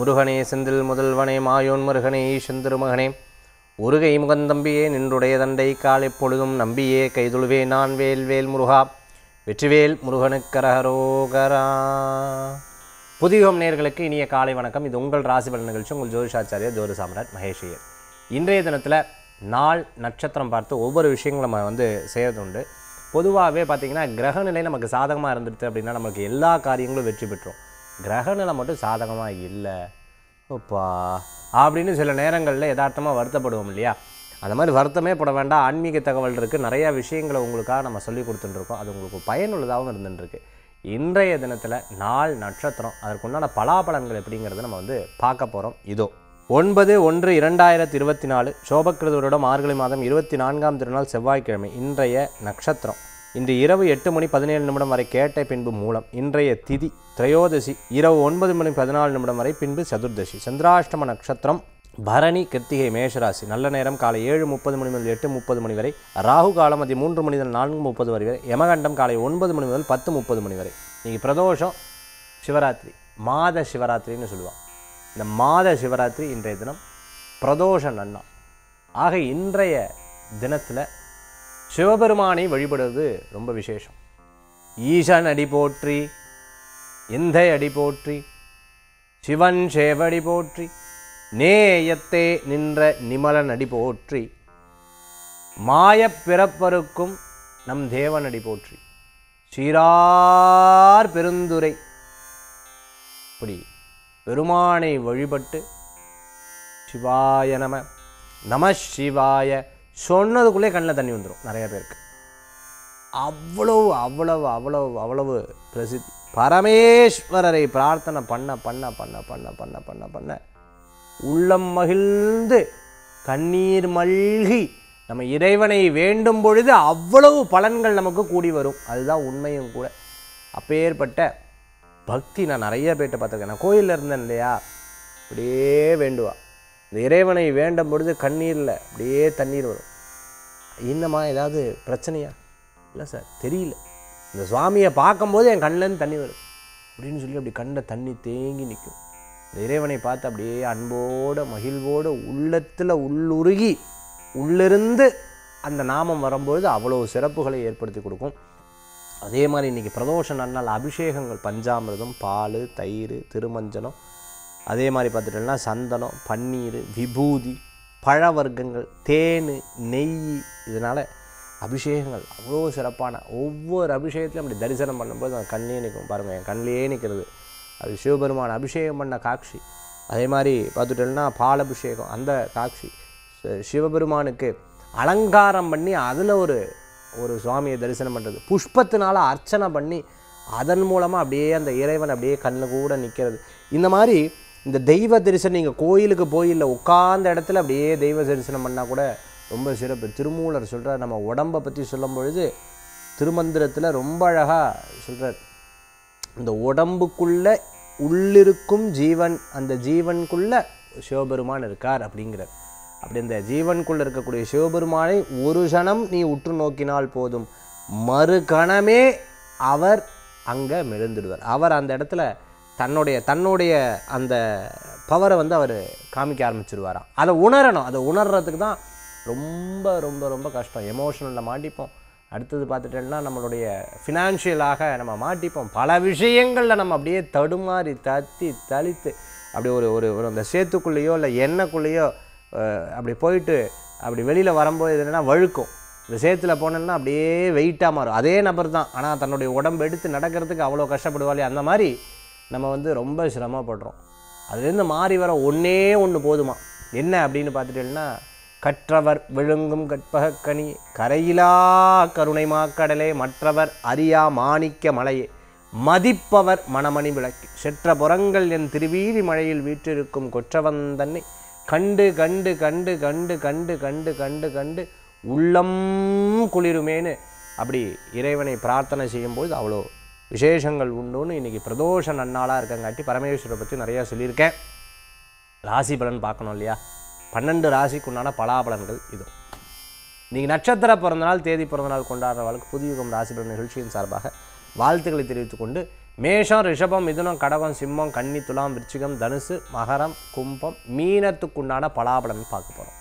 முருகனே செந்தில் முதல்வனே மாயோன் முருகனே செந்திருமகனே உருகை முகந்தம்பியே நின்றுடைய தண்டை கால் எப்பொழுதும் நம்பியே கைதுழுவே நான் வேல் வேல் முருகா வெற்றிவேல் முருகனுக்கரகரோகரா புதியோம் நேர்களுக்கு இனிய காலை வணக்கம் இது உங்கள் ராசிபலன் நிகழ்ச்சி உங்கள் ஜோதிஷாச்சாரியா ஜோதி சாம்ராட் மகேஷியர் இன்றைய தினத்தில் நாள் நட்சத்திரம் பார்த்து ஒவ்வொரு விஷயங்களும் நம்ம வந்து செய்யறது உண்டு பொதுவாகவே பார்த்திங்கன்னா கிரகநிலை நமக்கு சாதகமாக இருந்துருச்சு அப்படின்னா நமக்கு எல்லா காரியங்களும் வெற்றி பெற்றோம் கிரகநிலை மட்டும் சாதகமாக இல்லை ஓப்பா அப்படின்னு சில நேரங்களில் யதார்த்தமாக வருத்தப்படுவோம் இல்லையா அந்த மாதிரி வருத்தமே பட வேண்டாம் ஆன்மீக தகவல் இருக்குது நிறையா விஷயங்களை உங்களுக்காக நம்ம சொல்லி கொடுத்துட்டுருக்கோம் அது உங்களுக்கு பயனுள்ளதாகவும் இருந்துட்டுருக்கு இன்றைய தினத்தில் நாள் நட்சத்திரம் அதற்குண்டான பலாபலன்கள் எப்படிங்கிறத நம்ம வந்து பார்க்க போகிறோம் இதோ ஒன்பது ஒன்று இரண்டாயிரத்தி இருபத்தி நாலு சோபக்கிருதவரோட மார்கழி மாதம் இருபத்தி நான்காம் திருநாள் செவ்வாய்க்கிழமை இன்றைய நட்சத்திரம் இன்று இரவு எட்டு மணி பதினேழு நிமிடம் வரை கேட்ட பின்பு மூலம் இன்றைய திதி திரையோதசி இரவு ஒன்பது மணி பதினாலு நிமிடம் வரை பின்பு சதுர்தசி சந்திராஷ்டம நட்சத்திரம் பரணி கிருத்திகை மேஷராசி நல்ல நேரம் காலை ஏழு முப்பது மணி முதல் எட்டு முப்பது மணி வரை ராகு காலம் மதியம் மூன்று மணி முதல் நான்கு முப்பது வரை வரை யமகண்டம் காலை ஒன்பது மணி முதல் பத்து முப்பது மணி வரை இன்னைக்கு பிரதோஷம் சிவராத்திரி மாத சிவராத்திரின்னு சொல்லுவாங்க இந்த மாத சிவராத்திரி இன்றைய தினம் பிரதோஷ நன்னா ஆக இன்றைய தினத்தில் சிவபெருமானை வழிபடுவது ரொம்ப விசேஷம் ஈசன் அடி போற்றி எந்த அடி போற்றி சிவன் சேவடி போற்றி நேயத்தே நின்ற நிமலன் அடி போற்றி மாயப் பிறப்பருக்கும் நம் தேவனடி போற்றி சீரார் பெருந்துரை இப்படி பெருமானை வழிபட்டு சிவாய நம நம சிவாய சொன்னதுக்குள்ளே கண்ணில் தண்ணி வந்துடும் நிறைய பேருக்கு அவ்வளவு அவ்வளவு அவ்வளவு அவ்வளவு பிரசித்தி பரமேஸ்வரரை பிரார்த்தனை பண்ண பண்ண பண்ண பண்ண பண்ண பண்ண பண்ண உள்ளம் மகிழ்ந்து கண்ணீர் மல்கி நம்ம இறைவனை வேண்டும் பொழுது அவ்வளவு பலன்கள் நமக்கு கூடி வரும் அதுதான் உண்மையும் கூட அப்பேற்பட்ட பக்தி நான் நிறைய பேர்ட்ட பார்த்துருக்கேன் நான் கோயிலில் இருந்தேன் இல்லையா அப்படியே வேண்டுவா இந்த இறைவனை வேண்டும் பொழுது கண்ணீரில் அப்படியே தண்ணீர் வரும் என்னம்மா ஏதாவது பிரச்சனையா இல்லை சார் தெரியல இந்த சுவாமியை பார்க்கும்போது என் கண்ணிலேருந்து தண்ணி வருது அப்படின்னு சொல்லி அப்படி கண்ணில் தண்ணி தேங்கி நிற்கும் இந்த இறைவனை பார்த்து அப்படியே அன்போடு மகிழ்வோடு உள்ளத்தில் உள்ளுருகி உள்ளிருந்து அந்த நாமம் வரும்பொழுது அவ்வளோ சிறப்புகளை ஏற்படுத்தி கொடுக்கும் அதே மாதிரி இன்றைக்கி பிரதோஷ நன்னால் அபிஷேகங்கள் பஞ்சாமிர்தம் பால் தயிர் திருமஞ்சனம் அதே மாதிரி பார்த்துட்டோம்னா சந்தனம் பன்னீர் விபூதி பழ வர்க்கங்கள் தேன் நெய் இதனால் அபிஷேகங்கள் அவ்வளோ சிறப்பான ஒவ்வொரு அபிஷேகத்திலும் அப்படி தரிசனம் பண்ணும்போது அந்த கண்ணே நிற்கும் பாருங்கள் என் கண்ணிலே நிற்கிறது அது சிவபெருமான் அபிஷேகம் பண்ண காட்சி அதே மாதிரி பார்த்துட்டோம்னா பால் அபிஷேகம் அந்த காட்சி சி- சிவபெருமானுக்கு அலங்காரம் பண்ணி அதில் ஒரு ஒரு சுவாமியை தரிசனம் பண்ணுறது புஷ்பத்தினால அர்ச்சனை பண்ணி அதன் மூலமாக அப்படியே அந்த இறைவன் அப்படியே கண்ணில் கூட நிற்கிறது இந்த மாதிரி இந்த தெய்வ தரிசனம் நீங்கள் கோயிலுக்கு போய் இல்லை உட்கார்ந்த இடத்துல அப்படியே தெய்வ தரிசனம் பண்ணால் கூட ரொம்ப சிறப்பு திருமூலர் சொல்கிறார் நம்ம உடம்பை பற்றி சொல்லும் பொழுது திருமந்திரத்தில் ரொம்ப அழகாக சொல்கிறார் இந்த உடம்புக்குள்ள உள்ளிருக்கும் ஜீவன் அந்த ஜீவனுக்குள்ள சிவபெருமான் இருக்கார் அப்படிங்கிறார் அப்படி இந்த ஜீவனுக்குள்ள இருக்கக்கூடிய சிவபெருமானை ஒரு கணம் நீ உற்று நோக்கினால் போதும் மறு கணமே அவர் அங்கே மெழுந்துடுவார் அவர் அந்த இடத்துல தன்னுடைய தன்னுடைய அந்த பவரை வந்து அவர் காமிக்க ஆரம்பிச்சிருவாராம் அதை உணரணும் அதை உணர்றதுக்கு தான் ரொம்ப ரொம்ப ரொம்ப கஷ்டம் எமோஷனலில் மாட்டிப்போம் அடுத்தது பார்த்துட்டோம்னா நம்மளுடைய ஃபினான்ஷியலாக நம்ம மாட்டிப்போம் பல விஷயங்களில் நம்ம அப்படியே தடுமாறி தத்தி தளித்து அப்படி ஒரு ஒரு ஒரு அந்த சேத்துக்குள்ளேயோ இல்லை எண்ணெய்க்குள்ளேயோ அஹ், அப்படி போயிட்டு அப்படி வெளியில் வரும்போது இது என்னன்னா வழுக்கும் இந்த சேத்துல போனோம்னா அப்படியே வெயிட்டாக மாறும் அதே நபர் தான் ஆனால் தன்னுடைய உடம்பு எடுத்து நடக்கிறதுக்கு அவ்வளோ கஷ்டப்படுவாளே அந்த மாதிரி நம்ம வந்து ரொம்ப சிரமப்படுறோம் அதுலேருந்து மாறி வர ஒன்றே ஒன்று போதுமா என்ன அப்படின்னு பார்த்துட்டீங்கன்னா கற்றவர் விழுங்கும் கற்பகக் கனி கரையிலா கருணை மாக்கடலே மற்றவர் அறியா மாணிக்க மலையே மதிப்பவர் மணமணி விளக்கு செற்ற புறங்கள் என் திருவீதி மழையில் வீற்றிருக்கும் கொற்றவன் தன்னை கண்டு கண்டு கண்டு கண்டு கண்டு கண்டு கண்டு கண்டு உள்ளம் குளிருமேன்னு அப்படி இறைவனை பிரார்த்தனை செய்யும்போது அவ்வளோ விசேஷங்கள் உண்டுன்னு இன்றைக்கி பிரதோஷ நன்னாளாக இருக்கங்காட்டி பரமேஸ்வரை பற்றி நிறையா சொல்லியிருக்கேன் ராசி பலன் பார்க்கணும் இல்லையா பன்னெண்டு ராசிக்குண்டான பலாபலன்கள் இது நீங்கள் நட்சத்திர பிறந்தநாள் தேதி பிறந்தநாள் கொண்டாடுறவர்களுக்கு புதியுகம் ராசி பலன் நிகழ்ச்சியின் சார்பாக வாழ்த்துக்களை தெரிவித்துக்கொண்டு மேஷம் ரிஷபம் மிதுனம் கடகம் சிம்மம் கன்னி துலாம் விருச்சிகம் தனுசு மகரம் கும்பம் மீனத்துக்குண்டான பலாபலம் பார்க்க போகிறோம்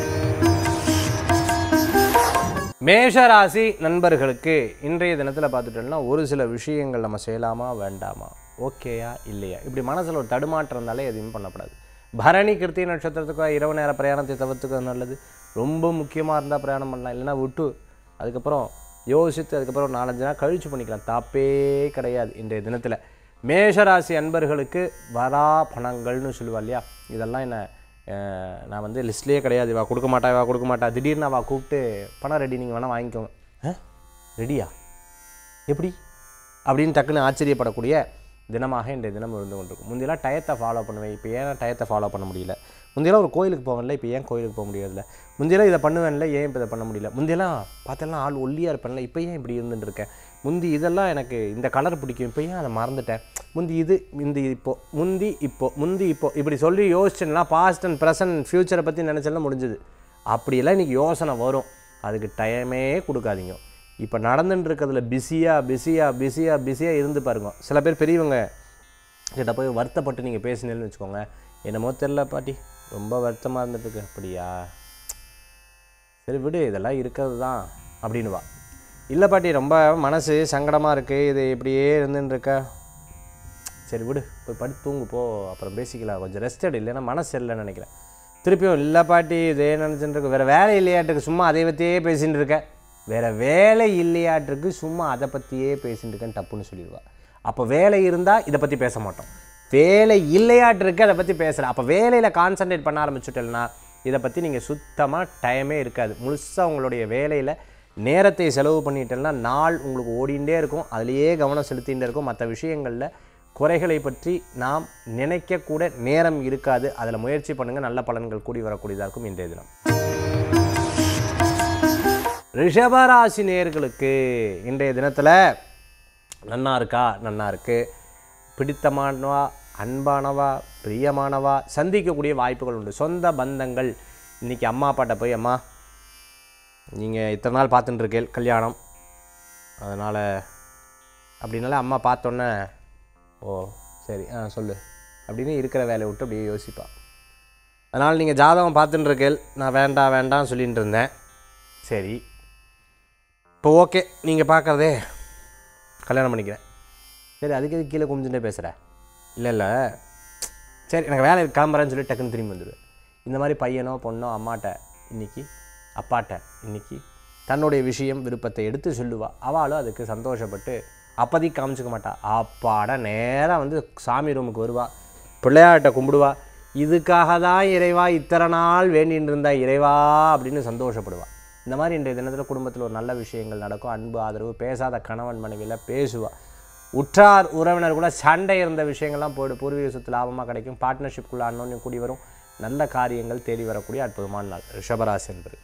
மேஷராசி நண்பர்களுக்கு இன்றைய தினத்தில் பார்த்துட்டோம்னா ஒரு சில விஷயங்கள் நம்ம செய்யலாமா வேண்டாமா ஓகேயா இல்லையா இப்படி மனசில் ஒரு தடுமாற்றம் இருந்தாலே எதுவும் பண்ணக்கூடாது பரணி கிருத்திய நட்சத்திரத்துக்கு இரவு நேர பிரயாணத்தை தவிர்த்துக்க நல்லது ரொம்ப முக்கியமாக இருந்தால் பிரயாணம் பண்ணலாம் இல்லைன்னா விட்டு அதுக்கப்புறம் யோசித்து அதுக்கப்புறம் நாலஞ்சு நாள் கழிச்சு பண்ணிக்கலாம் தப்பே கிடையாது இன்றைய தினத்தில் மேஷராசி அன்பர்களுக்கு வரா பணங்கள்னு சொல்லுவா இல்லையா இதெல்லாம் என்ன அஹ், நான் வந்து லிஸ்ட்லேயே கிடையாது வா கொடுக்க மாட்டா வா கொடுக்க மாட்டா திடீர்னு அவள் கூப்பிட்டு பணம் ரெடி நீங்கள் வேணால் வாங்கிக்கோங்க ஆ ரெடியா எப்படி அப்படின்னு டக்குன்னு ஆச்சரியப்படக்கூடிய தினமாக இன்றைய தினம் இருந்து கொண்டிருக்கும் முந்தையெல்லாம் டயத்தை ஃபாலோ பண்ணுவேன் இப்போ ஏன் டயத்தை ஃபாலோ பண்ண முடியல முந்தையெல்லாம் ஒரு கோயிலுக்கு போவேன்ல இப்போ ஏன் கோயிலுக்கு போக முடியறதில்ல முந்தையெல்லாம் இதை பண்ணுவேன்ல ஏன் இப்போ இதை பண்ண முடியல முந்தையெல்லாம் பார்த்தெல்லாம் ஆள் ஒல்லியாக இருப்பேன்ல இப்போ ஏன் இப்படி இருந்துட்டு இருக்கேன் முந்தி இதெல்லாம் எனக்கு இந்த கலர் பிடிக்கும் இப்போ ஏன் அதை மறந்துட்டேன் முந்தி இது முந்தி இப்போ முந்தி இப்போ முந்தி இப்போ இப்படி சொல்லி யோசிச்சேன்னா பாஸ்ட் அண்ட் ப்ரெசன்ட் ஃப்யூச்சரை பற்றி நினச்செல்லாம் முடிஞ்சுது அப்படியெல்லாம் இன்றைக்கி யோசனை வரும் அதுக்கு டைமே கொடுக்காதீங்க இப்போ நடந்துட்டு இருக்கிறதுல பிஸியாக பிஸியாக பிஸியாக பிஸியாக இருந்து பாருங்க சில பேர் பெரியவங்க கிட்ட போய் வருத்தப்பட்டு நீங்கள் பேசினேன்னு வச்சுக்கோங்க என்னமோ தெரில பாட்டி ரொம்ப வருத்தமாக இருந்துட்டுருக்கு அப்படியா சரி விடு இதெல்லாம் இருக்கிறது தான் அப்படின்னுவா இல்லை பாட்டி ரொம்ப மனசு சங்கடமாக இருக்குது இது இப்படியே இருந்துன்னு இருக்க சரி விடு போய் படுத்து தூங்கு போ அப்புறம் பேசிக்கலாம் கொஞ்சம் ரெஸ்ட் எடு இல்லைன்னா மனசு இல்லைன்னு நினைக்கிறேன் திருப்பியும் இல்லை பாட்டி இதே நினச்சிட்டு இருக்கு வேறு வேலை இல்லையாட்டுக்கு சும்மா அதை பற்றியே பேசிட்டு இருக்க வேறு வேலை இல்லையாட்டுக்கு சும்மா அதை பற்றியே பேசிட்டு இருக்கேன்னு தப்புன்னு சொல்லிடுவா அப்போ வேலை இருந்தால் இதை பற்றி பேச மாட்டோம் வேலை இல்லையாட்டிருக்கு அதை பற்றி பேசல அப்போ வேலையில் கான்சன்ட்ரேட் பண்ண ஆரம்பிச்சுட்டேன்னா இதை பற்றி நீங்கள் சுத்தமாக டைமே இருக்காது முழுசாக உங்களுடைய வேலையில் நேரத்தை செலவு பண்ணிட்டேன்னா நாள் உங்களுக்கு ஓடிண்டே இருக்கும் அதுலேயே கவனம் செலுத்திகிட்டே இருக்கும் மற்ற விஷயங்களில் குறைகளை பற்றி நாம் நினைக்கக்கூட நேரம் இருக்காது அதில் முயற்சி பண்ணுங்கள் நல்ல பலன்கள் கூடி வரக்கூடியதாக இருக்கும் இன்றைய தினம் ரிஷபராசி நேர்களுக்கு இன்றைய தினத்தில் நன்னா இருக்கா நன்னா இருக்கு பிடித்தமானவா அன்பானவா பிரியமானவா சந்திக்கக்கூடிய வாய்ப்புகள் உண்டு சொந்த பந்தங்கள் இன்றைக்கி அம்மா அப்பாட்ட போய் அம்மா நீங்கள் இத்தனை நாள் பார்த்துட்டு இருக்கேன் கல்யாணம் அதனால் அப்படின்னால அம்மா பார்த்தோன்னே ஓ சரி ஆ சொல்லு அப்படின்னு இருக்கிற வேலையை விட்டு அப்படியே யோசிப்பா அதனால் நீங்கள் ஜாதகம் பார்த்துட்டு இருக்கேன் நான் வேண்டாம் வேண்டாம் சொல்லிட்டு இருந்தேன் சரி இப்போ ஓகே நீங்கள் பார்க்குறதே கல்யாணம் பண்ணிக்கிறேன் சரி அதுக்கு எதுக்கு கீழே குமிஞ்சுட்டே பேசுகிற இல்லை இல்லை சரி எனக்கு வேலை இருக்கு, கிளம்புறேன்னு சொல்லி டக்குன்னு திரும்பி வந்துடுவேன் இந்த மாதிரி பையனோ பொண்ணோ அம்மாட்ட இன்னைக்கு அப்பாட்ட இன்னைக்கு தன்னுடைய விஷயம் விருப்பத்தை எடுத்து சொல்லுவா அவளும் அதுக்கு சந்தோஷப்பட்டு அப்போதைக்கு காமிச்சிக்க மாட்டா அப்பாட நேராக வந்து சாமி ரூமுக்கு வருவா பிள்ளையார்கிட்ட கும்பிடுவா இதுக்காக தான் இறைவா இத்தனை நாள் வேண்டின்னு இருந்தா இறைவா அப்படின்னு சந்தோஷப்படுவா இந்த மாதிரி இன்றைய தினத்தில் குடும்பத்தில் ஒரு நல்ல விஷயங்கள் நடக்கும் அன்பு ஆதரவு பேசாத கணவன் மனைவியில் பேசுவா உற்றார் உறவினர் கூட சண்டை இருந்த விஷயங்கள்லாம் போய்டு பூர்வீக சொத்து லாபமாக கிடைக்கும் பார்ட்னர்ஷிப்குள்ளே அன்னோன்யம் கூடி வரும் நல்ல காரியங்கள் தேடி வரக்கூடிய அற்புதமான நாள் ரிஷபராசி என்பது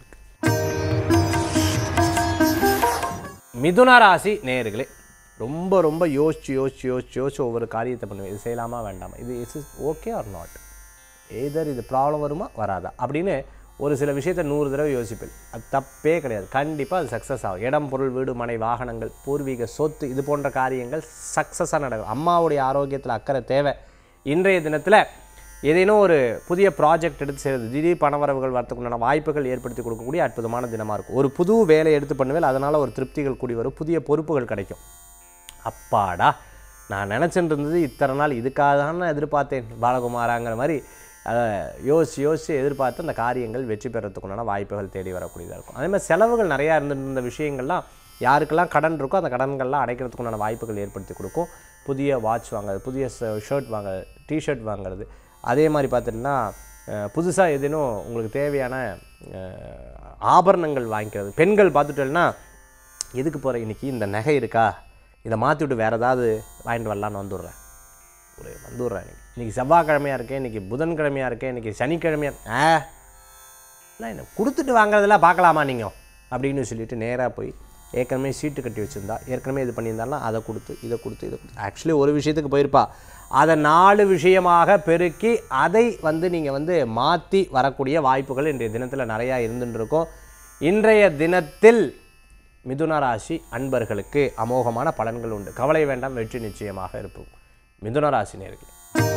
மிதுன ராசி நேயர்களே ரொம்ப ரொம்ப யோசிச்சு யோசிச்சு யோசிச்சு யோசிச்சு ஒவ்வொரு காரியத்தை பண்ணுவேன் இது செய்யலாமா வேண்டாமா இது is is okay or not either இது ப்ராப்ளம் வருமா வராதா அப்படின்னு ஒரு சில விஷயத்தை நூறு தடவை யோசிப்பேன் அது தப்பே கிடையாது கண்டிப்பாக அது சக்ஸஸ் ஆகும் இடம் பொருள் வீடு மனை வாகனங்கள் பூர்வீக சொத்து இது போன்ற காரியங்கள் சக்ஸஸாக நடக்கும் அம்மாவுடைய ஆரோக்கியத்தில் அக்கறை தேவை இன்றைய தினத்தில் ஏதேனும் ஒரு புதிய ப்ராஜெக்ட் எடுத்து செய்கிறது திடீர் பணவரவுகள் வரத்துக்குண்டான வாய்ப்புகள் ஏற்படுத்தி கொடுக்கக்கூடிய அற்புதமான தினமாக இருக்கும் ஒரு புது வேலையை எடுத்து பண்ணுவேன் அதனால் ஒரு திருப்திகள் கூடி வரும் புதிய பொறுப்புகள் கிடைக்கும் அப்பாடா நான் நினச்சிட்டு இருந்தது இத்தனை நாள் இதுக்காக தான் நான் எதிர்பார்த்தேன் பாலகுமாராங்கிற மாதிரி அதை யோசித்து யோசித்து எதிர்பார்த்து அந்த காரியங்கள் வெற்றி பெறத்துக்குண்டான வாய்ப்புகள் தேடி வரக்கூடியதாக இருக்கும் அதே மாதிரி செலவுகள் நிறையா இருந்துட்டு இருந்த விஷயங்கள்லாம் யாருக்கெல்லாம் கடன் இருக்கோ அந்த கடன்கள்லாம் அடைக்கிறதுக்குண்டான வாய்ப்புகள் ஏற்படுத்தி கொடுக்கும் புதிய வாட்ச் வாங்குறது புதிய ஷர்ட் வாங்குறது டிஷர்ட் வாங்குறது அதே மாதிரி பார்த்துட்டிங்கன்னா புதுசாக ஏதேனும் உங்களுக்கு தேவையான அஹ், ஆபரணங்கள் வாங்கிக்கிறது பெண்கள் பார்த்துட்டோம்னா எதுக்கு போகிற இன்னைக்கு இந்த நகை இருக்கா இதை மாற்றி விட்டு வேறு ஏதாவது வாங்கிட்டு வரலான்னு வந்துடுறேன் ஒரு வந்துடுறேன் இன்னைக்கு இன்றைக்கி செவ்வாய்க்கிழமையாக இருக்கேன் இன்றைக்கி புதன்கிழமையாக இருக்கேன் இன்றைக்கி சனிக்கிழமையாக ஆ இல்லை என்ன கொடுத்துட்டு வாங்குறதெல்லாம் பார்க்கலாமா நீங்கள் அப்படின்னு சொல்லிட்டு நேராக போய் ஏற்கனவே சீட்டு கட்டி வச்சுருந்தா ஏற்கனவே இது பண்ணியிருந்தாலும் அதை கொடுத்து இதை கொடுத்து இதை கொடுத்து ஆக்சுவலி ஒரு விஷயத்துக்கு போயிருப்பா அதை நாலு விஷயமாக பெருக்கி அதை வந்து நீங்கள் வந்து மாற்றி வரக்கூடிய வாய்ப்புகள் இன்றைய தினத்தில் நிறையா இருந்துட்டு இருக்கும் இன்றைய தினத்தில் மிதுன ராசி அன்பர்களுக்கு அமோகமான பலன்கள் உண்டு கவலை வேண்டாம் வெற்றி நிச்சயமாக இருப்போம் மிதுன ராசி நேர்களே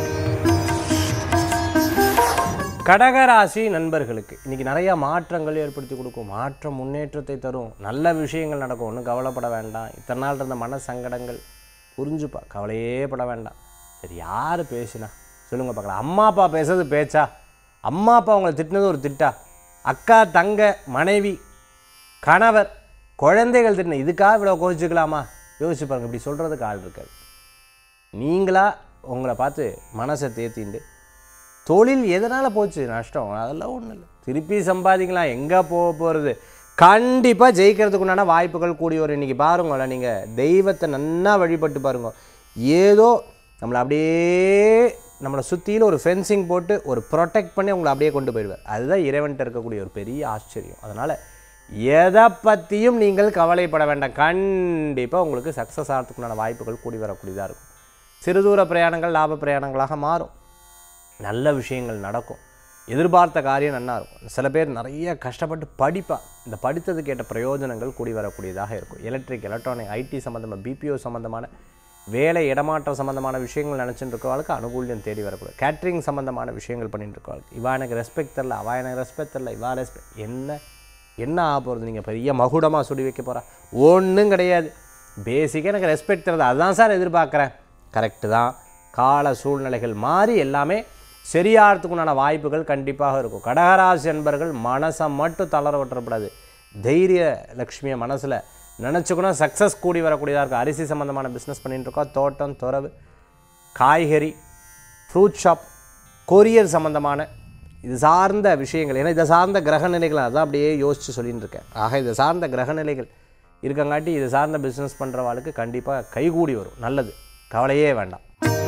கடகராசி நண்பர்களுக்கு இன்றைக்கி நிறையா மாற்றங்கள் ஏற்படுத்தி கொடுக்கும் மாற்றம் முன்னேற்றத்தை தரும் நல்ல விஷயங்கள் நடக்கும் ஒன்றும் கவலைப்பட வேண்டாம் இத்தனை நாள் இருந்த மன சங்கடங்கள் புரிஞ்சுப்பா கவலையே பட வேண்டாம் சரி யார் பேசினா சொல்லுங்க பார்க்கலாம் அம்மா அப்பா பேசுறது பேச்சா அம்மா அப்பா அவங்களை திட்டினது ஒரு திட்டா அக்கா தங்க மனைவி கணவர் குழந்தைகள் திட்டின இதுக்காக இவ்வளோ கோச்சிக்கலாமா யோசிச்சு பாருங்க இப்படி சொல்கிறதுக்கு ஆள் இருக்காது நீங்களா உங்களை பார்த்து மனசை தேத்திண்டு தொழில் எதனால் போச்சு நஷ்டம் அதெல்லாம் ஒன்றும் இல்லை திருப்பி சம்பாதிக்கலாம் எங்கே போக போகிறது கண்டிப்பாக ஜெயிக்கிறதுக்கு உண்டான வாய்ப்புகள் கூடி வரும் இன்றைக்கி பாருங்களேன் நீங்கள் தெய்வத்தை நன்னா வழிபட்டு பாருங்க ஏதோ நம்மளை அப்படியே நம்மளை சுற்றிலும் ஒரு ஃபென்சிங் போட்டு ஒரு ப்ரொடெக்ட் பண்ணி உங்களை அப்படியே கொண்டு போயிடுவார் அதுதான் இறைவன்கிட்ட இருக்கக்கூடிய ஒரு பெரிய ஆச்சரியம் அதனால் எதை பற்றியும் நீங்கள் கவலைப்பட வேண்டாம் கண்டிப்பாக உங்களுக்கு சக்ஸஸ் ஆகிறதுக்குண்டான வாய்ப்புகள் கூடி வரக்கூடியதாக இருக்கும் சிறுதூர பிரயாணங்கள் லாப பிரயாணங்களாக மாறும் நல்ல விஷயங்கள் நடக்கும் எதிர்பார்த்த காரியம் நல்லா இருக்கும் சில பேர் நிறைய கஷ்டப்பட்டு படிப்பா இந்த படித்ததுக்கு ஏற்ற பிரயோஜனங்கள் கூடி வரக்கூடியதாக இருக்கும் எலக்ட்ரிக் எலக்ட்ரானிக் ஐடி சம்மந்தமாக பிபிஓ சம்மந்தமான வேலை இடமாற்றம் சம்மந்தமான விஷயங்கள் நினச்சிட்டு இருக்கவளுக்கு அனுகூல்யம் தேடி வரக்கூடாது கேட்ரிங் சம்மந்தமான விஷயங்கள் பண்ணிட்டு இருக்கவளுக்கு இவா எனக்கு ரெஸ்பெக்ட் தரல அவா எனக்கு ரெஸ்பெக்ட் தரல இவா ரெஸ்பெக்ட் என்ன என்ன ஆக போகிறது நீங்கள் பெரிய மகுடமாக சுடி வைக்க போகிறா ஒன்றும் கிடையாது பேசிக்காக எனக்கு ரெஸ்பெக்ட் தரது அதுதான் சார் எதிர்பார்க்குறேன் கரெக்டு தான் கால சூழ்நிலைகள் மாறி எல்லாமே சரியாகிறதுக்குண்டான வாய்ப்புகள் கண்டிப்பாக இருக்கும் கடகராசி என்பர்கள் மனசை மட்டும் தளர விட்டுறப்படாது தைரிய லக்ஷ்மியை மனசில் நினச்சிக்கணும் சக்ஸஸ் கூடி வரக்கூடியதாக இருக்கும் அரிசி சம்மந்தமான பிஸ்னஸ் பண்ணிட்டு இருக்கோம் தோட்டம் துறவு காய்கறி ஃப்ரூட் ஷாப் கொரியர் சம்மந்தமான இது சார்ந்த விஷயங்கள் ஏன்னா இதை சார்ந்த கிரக நிலைகள் அதான் அப்படியே யோசித்து சொல்லிட்டு இருக்கேன் ஆக இதை சார்ந்த கிரக நிலைகள் இருக்கங்காட்டி இது சார்ந்த பிஸ்னஸ் பண்ணுறவாளுக்கு கண்டிப்பாக கைகூடி வரும் நல்லது கவலையே வேண்டாம்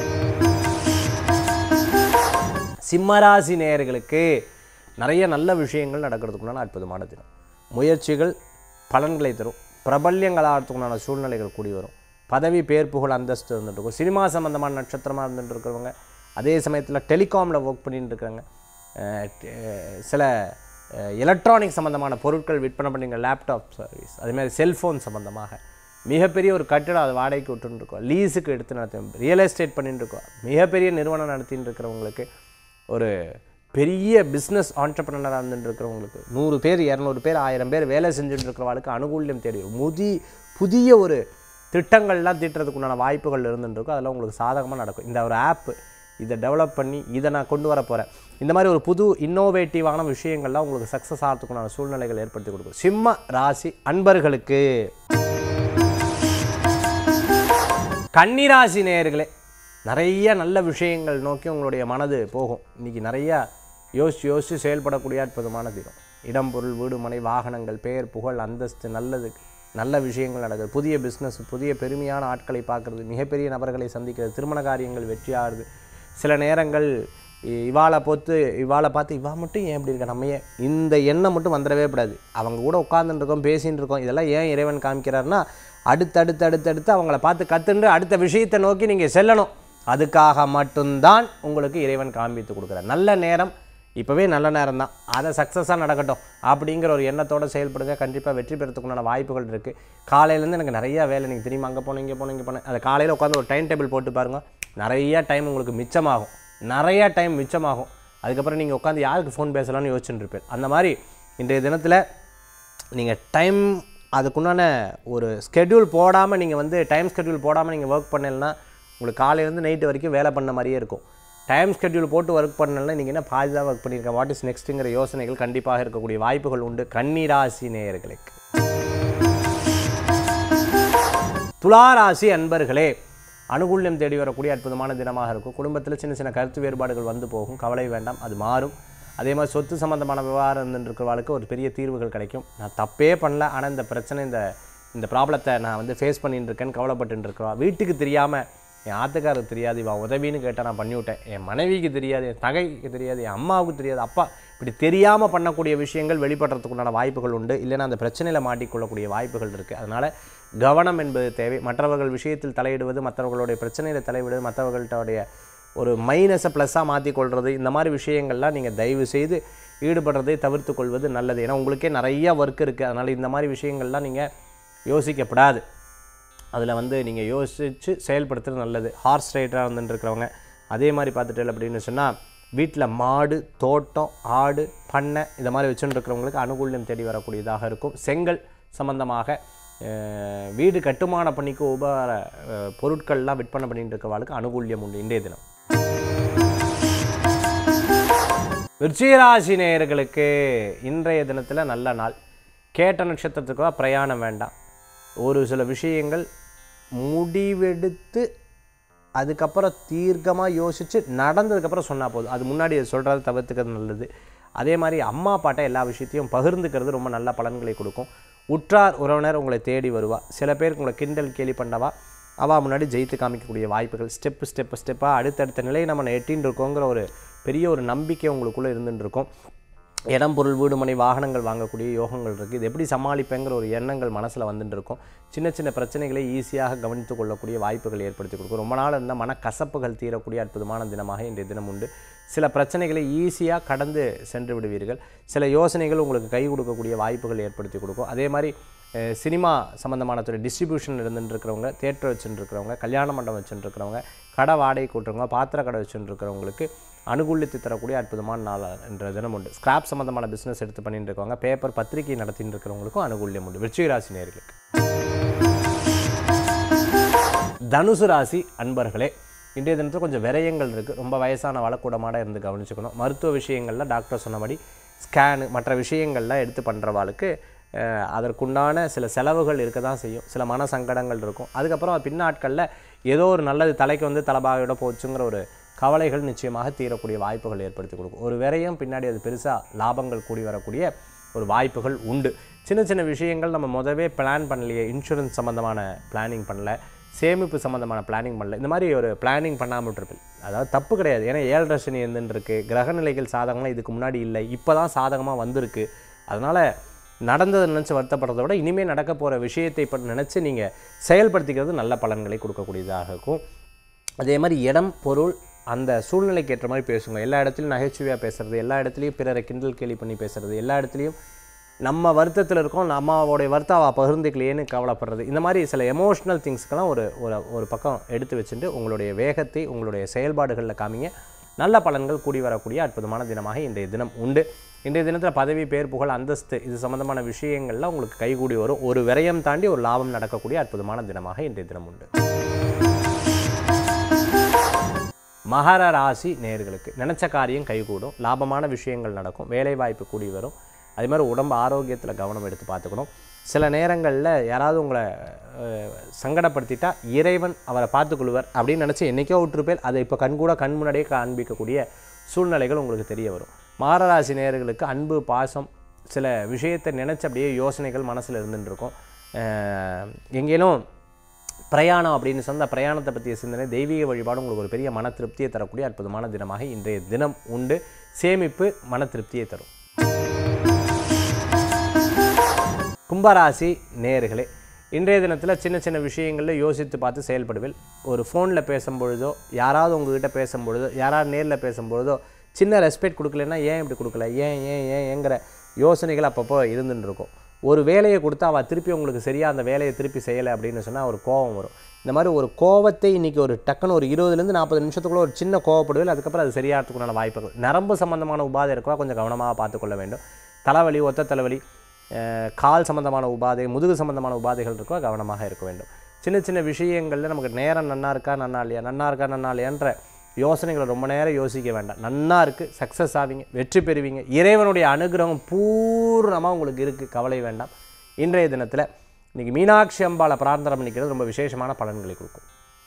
சிம்மராசி நேயர்களுக்கு நிறைய நல்ல விஷயங்கள் நடக்கிறதுக்குண்டான அற்புதமான தினம் முயற்சிகள் பலன்களை தரும் பிரபல்யங்களாகிறதுக்குண்டான சூழ்நிலைகள் கூடி வரும் பதவி பேர் புகழ் அந்தஸ்து இருந்துட்டு இருக்கும் சினிமா சம்மந்தமான நட்சத்திரமாக இருந்துட்டு இருக்கிறவங்க அதே சமயத்தில் டெலிகாமில் ஒர்க் பண்ணிட்டு இருக்கிறவங்க அஹ் ட- சில எலக்ட்ரானிக் சம்மந்தமான பொருட்கள் விற்பனை பண்ணுங்க லேப்டாப் சர்வீஸ் அதேமாதிரி செல்ஃபோன் சம்மந்தமாக மிகப்பெரிய ஒரு கட்டிடம் அதை வாடகைக்கு விட்டுன்னு இருக்கோம் லீஸுக்கு எடுத்து நடத்தி ரியல் எஸ்டேட் பண்ணிட்டு இருக்கோம் மிகப்பெரிய நிறுவனம் நடத்தின்னு இருக்கிறவங்களுக்கு ஒரு பெரிய பிஸ்னஸ் ஆண்டர்பிரினராக இருந்துட்டு இருக்கிறவங்களுக்கு நூறு பேர் இரநூறு பேர் ஆயிரம் பேர் வேலை செஞ்சுட்டு இருக்கிறவங்களுக்கு அனுகூல்யம் தேடி வரும். முதி புதிய ஒரு திட்டங்கள்லாம் தீட்டுறதுக்குண்டான வாய்ப்புகள் இருந்துட்டு இருக்கும் அதெல்லாம் உங்களுக்கு சாதகமாக நடக்கும் இந்த ஒரு ஆப் இதை டெவலப் பண்ணி இதை நான் கொண்டு வர போகிறேன் இந்த மாதிரி ஒரு புது இன்னோவேட்டிவான விஷயங்கள்லாம் உங்களுக்கு சக்ஸஸ் ஆகிறதுக்குண்டான சூழ்நிலைகள் ஏற்படுத்தி கொடுக்கும் சிம்ம ராசி அன்பர்களுக்கு கன்னிராசி நேயர்களே நிறைய நல்ல விஷயங்கள் நோக்கி உங்களுடைய மனது போகும் இன்றைக்கி நிறையா யோசித்து யோசித்து செயல்படக்கூடிய அற்புதமான தினம் இடம் பொருள் வீடு மனை வாகனங்கள் பெயர் புகழ் அந்தஸ்து நல்லது நல்ல விஷயங்கள் நடக்குது புதிய பிஸ்னஸ் புதிய பெருமையான ஆட்களை பார்க்குறது மிகப்பெரிய நபர்களை சந்திக்கிறது திருமண காரியங்கள் வெற்றியாகுது சில நேரங்கள் இ- இவாளை பொறுத்து இவாளை பார்த்து இவா மட்டும் ஏன் இப்படி இருக்க நம்ம ஏன் இந்த எண்ணம் மட்டும் வந்துடவே கூடாது அவங்க கூட உட்காந்துட்டு இருக்கோம் பேசின்னு இருக்கோம் இதெல்லாம் ஏன் இறைவன் காமிக்கிறாருன்னா அடுத்து அடுத்து அடுத்து அடுத்து அவங்கள பார்த்து கற்றுண்டு அடுத்த விஷயத்தை நோக்கி நீங்கள் செல்லணும் அதுக்காக மட்டும்தான் உங்களுக்கு இறைவன் காண்பித்து கொடுக்குறார் நல்ல நேரம் இப்போவே நல்ல நேரம் தான் அதை சக்ஸஸாக நடக்கட்டும் அப்படிங்கிற ஒரு எண்ணத்தோட செயல்படுங்க கண்டிப்பாக வெற்றி பெறத்துக்குண்டான வாய்ப்புகள் இருக்குது காலையிலேருந்து எனக்கு நிறைய வேலை நீங்கள் தெரியுமா அங்கே போனேன் இங்கே போனேன் இங்கே போனேன் அதை காலையில் உட்காந்து ஒரு டைம் டேபிள் போட்டு பாருங்கள் நிறைய டைம் உங்களுக்கு மிச்சமாகும் நிறைய டைம் மிச்சமாகும் அதுக்கப்புறம் நீங்கள் உட்காந்து யாருக்கு ஃபோன் பேசலாம்னு யோசிச்சுட்டு இருப்பேன் அந்த மாதிரி இன்றைய தினத்தில் நீங்கள் டைம் அதுக்குண்டான ஒரு ஸ்கெட்யூல் போடாமல் நீங்கள் வந்து டைம் ஸ்கெட்யூல் போடாமல் நீங்கள் ஒர்க் பண்ணலைன்னா உங்களுக்கு காலையிலேருந்து நைட்டு வரைக்கும் வேலை பண்ண மாதிரியே இருக்கும் டைம் ஸ்கெட்யூல் போட்டு ஒர்க் பண்ணலைன்னா நீங்கள் என்ன பாதி தான் ஒர்க் பண்ணியிருக்கேன் வாட் இஸ் நெக்ஸ்ட்டுங்கிற யோசனைகள் கண்டிப்பாக இருக்கக்கூடிய வாய்ப்புகள் உண்டு கன்னிராசி நேயர்களுக்கு துளாராசி அன்பர்களே அனுகூல்யம் தேடி வரக்கூடிய அற்புதமான தினமாக இருக்கும் குடும்பத்தில் சின்ன சின்ன கருத்து வேறுபாடுகள் வந்து போகும் கவலை வேண்டாம் அது மாறும் அதே மாதிரி சொத்து சம்மந்தமான விவகாரம் இருந்துருக்கிறவாளுக்கு ஒரு பெரிய தீர்வுகள் கிடைக்கும் நான் தப்பே பண்ணல ஆனால் இந்த பிரச்சனை இந்த இந்த ப்ராப்ளத்தை நான் வந்து ஃபேஸ் பண்ணிட்டு இருக்கேன்னு கவலைப்பட்டு இருக்கிறவா வீட்டுக்கு தெரியாமல் என் ஆத்துக்காருக்கு தெரியாது இவன் உதவின்னு கேட்டால் நான் பண்ணிவிட்டேன் என் மனைவிக்கு தெரியாது என் தகைக்கு தெரியாது என் அம்மாவுக்கு தெரியாது அப்பா இப்படி தெரியாமல் பண்ணக்கூடிய விஷயங்கள் வெளிப்படுறதுக்குண்டான வாய்ப்புகள் உண்டு இல்லைன்னா அந்த பிரச்சனையில் மாட்டிக்கொள்ளக்கூடிய வாய்ப்புகள் இருக்குது அதனால் கவனம் என்பது தேவை மற்றவர்கள் விஷயத்தில் தலையிடுவது மற்றவர்களுடைய பிரச்சனையில் தலையிடுவது மற்றவர்கள்ட்டோடைய ஒரு மைனஸை ப்ளஸ்ஸாக மாற்றிக்கொள்வது இந்த மாதிரி விஷயங்கள்லாம் நீங்கள் தயவு செய்து ஈடுபடுறதை தவிர்த்து கொள்வது நல்லது ஏன்னா உங்களுக்கே நிறைய ஒர்க் இருக்குது அதனால் இந்த மாதிரி விஷயங்கள்லாம் நீங்கள் யோசிக்கப்படாது அதில் வந்து நீங்கள் யோசித்து செயல்படுத்துறது நல்லது ஹார்ஸ் ரைடராக வந்துட்டு இருக்கிறவங்க அதே மாதிரி பார்த்துட்டு அப்படின்னு சொன்னால் வீட்டில் மாடு தோட்டம் ஆடு பண்ணை இந்த மாதிரி வச்சுட்டு இருக்கிறவங்களுக்கு அனுகூல்யம் தேடி வரக்கூடியதாக இருக்கும் செங்கல் சம்பந்தமாக அஹ், வீடு கட்டுமான பணிக்கு உபகார அஹ், பொருட்கள்லாம் விற்பனை பண்ணிட்டு இருக்கிறவங்களுக்கு அனுகூல்யம் உண்டு இன்றைய தினம் விருச்சிகராசி நேயர்களுக்கு இன்றைய தினத்தில் நல்ல நாள் கேட்ட நட்சத்திரத்துக்கு தான் பிரயாணம் வேண்டாம் ஒரு சில விஷயங்கள் முடிவெடுத்து அதுக்கப்புறம் தீர்க்கமாக யோசித்து நடந்ததுக்கப்புறம் சொன்னால் போதும் அது முன்னாடி சொல்கிறத தவிர்த்துக்கிறது நல்லது அதே மாதிரி அம்மா அப்பாட்ட எல்லா விஷயத்தையும் பகிர்ந்துக்கிறது ரொம்ப நல்ல பலன்களை கொடுக்கும் உற்றார் உறவினர் உங்களை தேடி வருவா சில பேருக்கு உங்களை கிண்டல் கேலி பண்ணவா அவள் முன்னாடி ஜெயித்து காமிக்கக்கூடிய வாய்ப்புகள் ஸ்டெப்பு ஸ்டெப்பு ஸ்டெப்பாக அடுத்தடுத்த நிலையை நம்ம எட்டின்னு இருக்கோங்கிற ஒரு பெரிய ஒரு நம்பிக்கை உங்களுக்குள்ளே இருந்துட்டு இருக்கும் இடம் பொருள் வீடு மனை வாகனங்கள் வாங்கக்கூடிய யோகங்கள் இருக்குது இது எப்படி சமாளிப்பேங்கிற ஒரு எண்ணங்கள் மனசில் வந்துட்டு இருக்கும் சின்ன சின்ன பிரச்சனைகளை ஈஸியாக கவனித்து கொள்ளக்கூடிய வாய்ப்புகள் ஏற்படுத்தி கொடுக்கும் ரொம்ப நாள் இருந்த மனக்கசப்புகள் தீரக்கூடிய அற்புதமான தினமாக இன்றைய தினம் உண்டு சில பிரச்சனைகளை ஈஸியாக கடந்து சென்று விடுவீர்கள் சில யோசனைகள் உங்களுக்கு கை கொடுக்கக்கூடிய வாய்ப்புகள் ஏற்படுத்தி கொடுக்கும் அதே மாதிரி அஹ், சினிமா சம்மந்தமான துறை டிஸ்ட்ரிபியூஷன் இருந்துட்டு இருக்கிறவங்க தேட்டர் வச்சுட்டு இருக்கிறவங்க கல்யாண மண்டபம் வச்சுட்டு இருக்கிறவங்க கடை வாடகை கூட்டுறவங்க பாத்திர கடை வச்சுட்டு இருக்கிறவங்களுக்கு அனுகூலித்து தரக்கூடிய அற்புதமான நாள் என்ற தினம் உண்டு ஸ்கிராப் சம்மந்தமான பிஸ்னஸ் எடுத்து பண்ணிட்டு இருக்கவங்க பேப்பர் பத்திரிகை நடத்திட்டு இருக்கிறவங்களுக்கும் அனுகூல்யம் உண்டு விருச்சிக ராசி நேயர்களுக்கு தனுசு ராசி அன்பர்களே இன்றைய தினத்தில் கொஞ்சம் விரயங்கள் இருக்குது ரொம்ப வயசான வளக்கூடமாட இருந்து கவனிச்சுக்கணும் மருத்துவ விஷயங்களில் டாக்டர் சொன்னபடி ஸ்கேனு மற்ற விஷயங்கள்லாம் எடுத்து பண்ணுறவாளுக்கு அஹ், அதற்குண்டான சில செலவுகள் இருக்க தான் செய்யும் சில மன சங்கடங்கள் இருக்கும் அதுக்கப்புறம் பின்னாட்களில் ஏதோ ஒரு நல்லது தலைக்கு வந்து தலபாகையோட போச்சுங்கிற ஒரு கவலைகள் நிச்சயமாக தீரக்கூடிய வாய்ப்புகள் ஏற்படுத்தி கொடுக்கும் ஒரு விரயம் பின்னாடி அது பெருசாக லாபங்கள் கூடி வரக்கூடிய ஒரு வாய்ப்புகள் உண்டு சின்ன சின்ன விஷயங்கள் நம்ம முதவே பிளான் பண்ணலையே இன்சூரன்ஸ் சம்மந்தமான பிளானிங் பண்ணல சேமிப்பு சம்மந்தமான பிளானிங் பண்ணல இந்த மாதிரி ஒரு பிளானிங் பண்ணாமல் விட்டுருப்பில் அதாவது தப்பு கிடையாது ஏன்னா ஏழரை சனி இருந்துன்னு இருக்கு கிரகநிலைகள் சாதகமாக இதுக்கு முன்னாடி இல்லை இப்போ தான் சாதகமாக வந்திருக்கு அதனால் நடந்ததை நினச்சி வருத்தப்படுறதை விட இனிமேல் நடக்க போகிற விஷயத்தை இப்போ நினச்சி நீங்கள் செயல்படுத்திக்கிறது நல்ல பலன்களை கொடுக்கக்கூடியதாக இருக்கும் அதே மாதிரி இடம் பொருள் அந்த சூழ்நிலைக்கு ஏற்ற மாதிரி பேசுங்க எல்லா இடத்துலையும் நகைச்சுவையாக பேசுறது எல்லா இடத்துலையும் பிறரை கிண்டல் கேலி பண்ணி பேசுறது எல்லா இடத்துலையும் நம்ம வருத்தத்தில் இருக்கோம் நம்மளுடைய வருத்தம் அவள் பகிர்ந்துக்கலையேன்னு கவலைப்படுறது இந்த மாதிரி சில எமோஷ்னல் திங்ஸ்க்கெல்லாம் ஒரு ஒரு ஒரு பக்கம் எடுத்து வச்சுட்டு உங்களுடைய வேகத்தை உங்களுடைய செயல்பாடுகளில் காமிங்க நல்ல பலன்கள் கூடி வரக்கூடிய அற்புதமான தினமாக இன்றைய தினம் உண்டு இன்றைய தினத்தில் பதவி பேர் புகழ் அந்தஸ்து இது சம்பந்தமான விஷயங்கள்லாம் உங்களுக்கு கைகூடி வரும் ஒரு விரயம் தாண்டி ஒரு லாபம் நடக்கக்கூடிய அற்புதமான தினமாக இன்றைய தினம் உண்டு மகர ராசி நேர்களுக்கு நினச்ச காரியம் கைகூடும் லாபமான விஷயங்கள் நடக்கும் வேலை வாய்ப்பு கூடி வரும் அதே மாதிரி உடம்பு ஆரோக்கியத்தில் கவனம் எடுத்து பார்த்துக்கணும் சில நேரங்களில் யாராவது உங்களை அஹ், சங்கடப்படுத்திட்டா இறைவன் அவரை பார்த்துக்கொள்வர் அப்படின்னு நினச்சி என்றைக்கோ விட்டுருப்பேன் அதை இப்போ கண்கூட கண் முன்னாடியே காண்பிக்கக்கூடிய சூழ்நிலைகள் உங்களுக்கு தெரிய வரும் மகர ராசி நேயர்களுக்கு அன்பு பாசம் சில விஷயத்தை நினச்சி அப்படியே யோசனைகள் மனசில் இருந்துட்டு இருக்கும் அஹ், எங்கேனும் பிரயாணம் அப்படின்னு சொன்ன பிரயாணத்தை பற்றிய சிந்தனை தெய்வீக வழிபாடு உங்களுக்கு ஒரு பெரிய மன திருப்தியை தரக்கூடிய அற்புதமான தினமாக இன்றைய தினம் உண்டு சேமிப்பு மன திருப்தியை தரும் கும்பராசி நேயர்களே இன்றைய தினத்தில் சின்ன சின்ன விஷயங்களில் யோசித்து பார்த்து செயல்படுவேன் ஒரு ஃபோனில் பேசும்பொழுதோ யாராவது உங்ககிட்ட பேசும்பொழுதோ யாராவது நேரில் பேசும்பொழுதோ சின்ன ரெஸ்பெக்ட் கொடுக்கலன்னா ஏன் இப்படி கொடுக்கல ஏன் ஏன் ஏன் ஏங்கிற யோசனைகள் அப்பப்போ இருந்துட்டு இருக்கும் ஒரு வேலையை கொடுத்தா அவள் திருப்பி உங்களுக்கு சரியாக அந்த வேலையை திருப்பி செய்யலை அப்படின்னு சொன்னால் ஒரு கோபம் வரும் இந்த மாதிரி ஒரு கோவத்தை இன்றைக்கி ஒரு டக்குன்னு ஒரு இருபதுலேருந்து நாற்பது நிமிஷத்துக்குள்ள ஒரு சின்ன கோவப்படுவேன் அதுக்கப்புறம் அது சரியாகிறதுக்குண்டான வாய்ப்புகள் நரம்பு சம்பந்தமான உபாதை இருக்கா கொஞ்சம் கவனமாக பார்த்துக்கொள்ள வேண்டும் தலைவலி ஒத்த தலைவலி அஹ், கால் சம்பந்தமான உபாதை முதுகு சம்பந்தமான உபாதைகள் இருக்கோ கவனமாக இருக்க வேண்டும் சின்ன சின்ன விஷயங்களில் நமக்கு நேரம் நன்னா இருக்கா நன்னா இல்லையா நன்னா இருக்கா நன்னா இல்லையான்ற யோசனைகளை ரொம்ப நேரம் யோசிக்க வேண்டாம் நன்னா இருக்குது சக்ஸஸ் ஆவீங்க வெற்றி பெறுவீங்க இறைவனுடைய அனுகிரகம் பூர்ணமாக உங்களுக்கு இருக்குது கவலை வேண்டாம் இன்றைய தினத்தில் இன்றைக்கி மீனாட்சி அம்பாளை பிரார்த்தனை பண்ணிக்கிறது ரொம்ப விசேஷமான பலன்களை கொடுக்கும்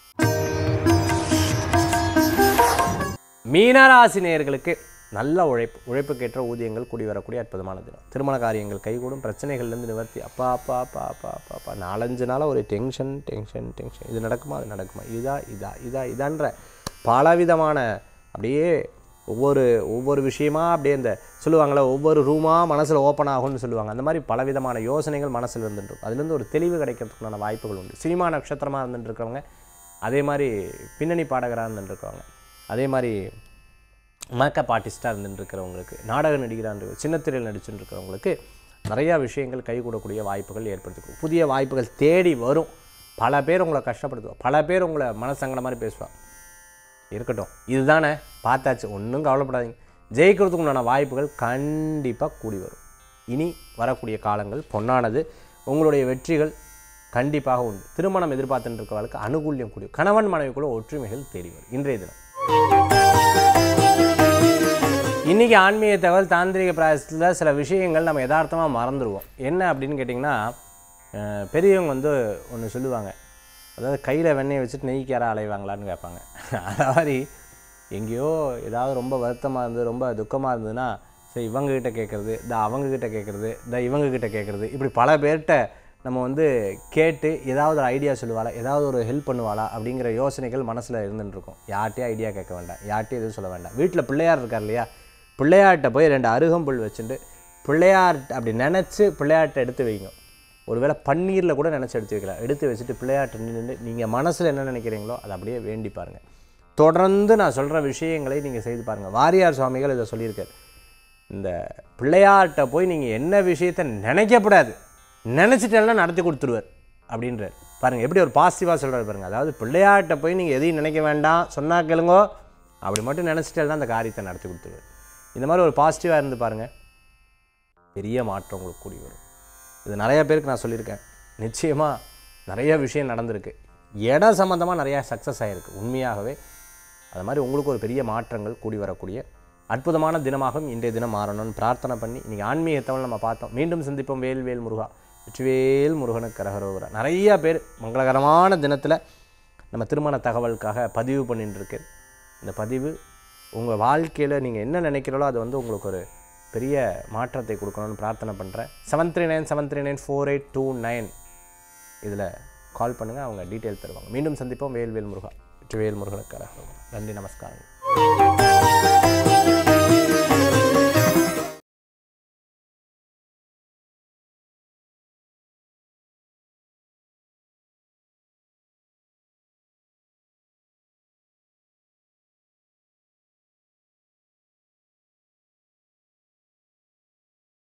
மீனராசி நேயர்களுக்கு நல்ல உழைப்பு உழைப்புக்கேற்ற ஊதியங்கள் கூடி வரக்கூடிய அற்புதமான தினம் திருமண காரியங்கள் கைகூடும் பிரச்சனைகள்லேருந்து நிவர்த்தி அப்பா அப்பா அப்பா அப்பா அப்பா அப்பா நாலஞ்சு நாளாக ஒரு டென்ஷன் டென்ஷன் டென்ஷன் இது நடக்குமா அது நடக்குமா இதா இதா இதா இதான்ற பலவிதமான அப்படியே ஒவ்வொரு ஒவ்வொரு விஷயமா அப்படியே இந்த சொல்லுவாங்களே ஒவ்வொரு ரூமாக மனசில் ஓப்பன் ஆகும்னு சொல்லுவாங்க அந்த மாதிரி பலவிதமான யோசனைகள் மனசில் இருந்துட்டு இருக்கும் அதுலேருந்து ஒரு தெளிவு கிடைக்கிறதுக்குண்டான வாய்ப்புகள் உண்டு சினிமா நட்சத்திரமாக இருந்துட்டு இருக்கவங்க அதே மாதிரி பின்னணி பாடகராக இருந்துட்டு இருக்கவங்க அதே மாதிரி மேக்கப் ஆர்டிஸ்ட்டாக இருந்துட்டு இருக்கிறவங்களுக்கு நாடக நடிகராக இருந்து சின்னத்திரையில் நடிச்சுட்டு இருக்கிறவங்களுக்கு நிறையா விஷயங்கள் கைகூடக்கூடிய வாய்ப்புகள் ஏற்படுத்தி கொடுக்கும் புதிய வாய்ப்புகள் தேடி வரும் பல பேர் உங்களை கஷ்டப்படுத்துவோம் பல பேர் உங்களை மனசங்கட மாதிரி பேசுவாங்க இருக்கட்டும் இதுதானே பார்த்தாச்சு ஒன்றும் கவலைப்படாதீங்க ஜெயிக்கிறதுக்கு உண்டான வாய்ப்புகள் கண்டிப்பாக கூடி வரும் இனி வரக்கூடிய காலங்கள் பொன்னானது உங்களுடைய வெற்றிகள் கண்டிப்பாக உண்டு திருமணம் எதிர்பார்த்துட்டு இருக்கவர்களுக்கு அனுகூல்யம் கூடிய கணவன் மனைவிக்குள்ள ஒற்றுமைகள் தேடி வரும் இன்றைய தினம் இன்றைக்கி ஆன்மீக தகவல் தாந்திரிக பிராயசத்தில் சில விஷயங்கள் நம்ம யதார்த்தமாக மறந்துடுவோம் என்ன அப்படின்னு கேட்டிங்கன்னா அஹ், பெரியவங்க வந்து ஒன்று சொல்லுவாங்க அதாவது கையில் வெண்ணெயை வச்சுட்டு நெய்க்கு யாரா அலைவாங்களான்னு கேட்பாங்க அது மாதிரி எங்கேயோ ஏதாவது ரொம்ப வருத்தமாக இருந்து ரொம்ப துக்கமாக இருந்ததுன்னா சரி இவங்ககிட்ட கேட்குறது இந்த அவங்கக்கிட்ட கேட்குறது இந்த இவங்கக்கிட்ட கேட்குறது இப்படி பல பேர்கிட்ட நம்ம வந்து கேட்டு ஏதாவது ஒரு ஐடியா சொல்லுவாளா ஏதாவது ஒரு ஹெல்ப் பண்ணுவாளா அப்படிங்கிற யோசனைகள் மனசில் இருந்துட்டு இருக்கும் யார்கிட்டயும் ஐடியா கேட்க வேண்டாம் யார்கிட்டயும் எதுவும் சொல்ல வேண்டாம் வீட்டில் பிள்ளையார் இருக்கார் இல்லையா பிள்ளையார்கிட்ட போய் ரெண்டு அருகம்புல் வச்சுட்டு பிள்ளையார் அப்படி நினச்சி பிள்ளையார்ட்ட எடுத்து வைங்க ஒருவேளை பன்னீரில் கூட நினச்சி எடுத்து வைக்கலாம் எடுத்து வச்சுட்டு பிள்ளையார்ட்ட நின்று நீங்கள் மனசில் என்ன நினைக்கிறீங்களோ அதை அப்படியே வேண்டி பாருங்கள் தொடர்ந்து நான் சொல்கிற விஷயங்களை நீங்கள் செய்து பாருங்கள் வாரியார் சுவாமிகள் இதை சொல்லியிருக்கார் இந்த பிள்ளையார்கிட்ட போய் நீங்கள் என்ன விஷயத்தை நினைக்கப்படாது நினச்சிட்டேன்னா நடத்தி கொடுத்துருவார் அப்படின்றார் பாருங்கள் எப்படி ஒரு பாசிட்டிவாக சொல்கிறார் பாருங்கள் அதாவது பிள்ளையார்கிட்ட போய் நீங்கள் எதையும் நினைக்க வேண்டாம் சொன்னா கேளுங்கோ அப்படி மட்டும் நினச்சிட்டே தான் அந்த காரியத்தை நடத்தி கொடுத்துருவார் இந்த மாதிரி ஒரு பாசிட்டிவாக இருந்து பாருங்கள் பெரிய மாற்றம் உங்களுக்கு கூடி வரும் இது நிறைய பேருக்கு நான் சொல்லியிருக்கேன் நிச்சயமாக நிறைய விஷயம் நடந்திருக்கு இடம் சம்மந்தமாக நிறையா சக்ஸஸ் ஆகிருக்கு உண்மையாகவே அது மாதிரி உங்களுக்கு ஒரு பெரிய மாற்றங்கள் கூடி வரக்கூடிய அற்புதமான தினமாகவும் இன்றைய தினம் மாறணும்னு பிரார்த்தனை பண்ணி இன்றைக்கி ஆன்மீகத்தவள் நம்ம பார்த்தோம் மீண்டும் சந்திப்போம் வேல் வேல் முருகா வெற்றிவேல் முருகனுக்கு கரகரோகரா நிறைய பேர் மங்களகரமான தினத்தில் நம்ம திருமண தகவலுக்காக பதிவு பண்ணிட்டு இருக்கு இந்த பதிவு உங்கள் வாழ்க்கையில் நீங்கள் என்ன நினைக்கிறீங்களோ அது வந்து உங்களுக்கு ஒரு பெரிய மாற்றத்தை கொடுக்கணும்னு பிரார்த்தனை பண்ணுறேன் seven three nine seven three nine four eight two nine இதில் கால் பண்ணுங்கள் அவங்க டீட்டெயில் தருவாங்க மீண்டும் சந்திப்போம் வேல் வேல் முருகா வெற்றி வேல் முருகனுக்கு கரகரோகரா நன்றி நமஸ்காரம்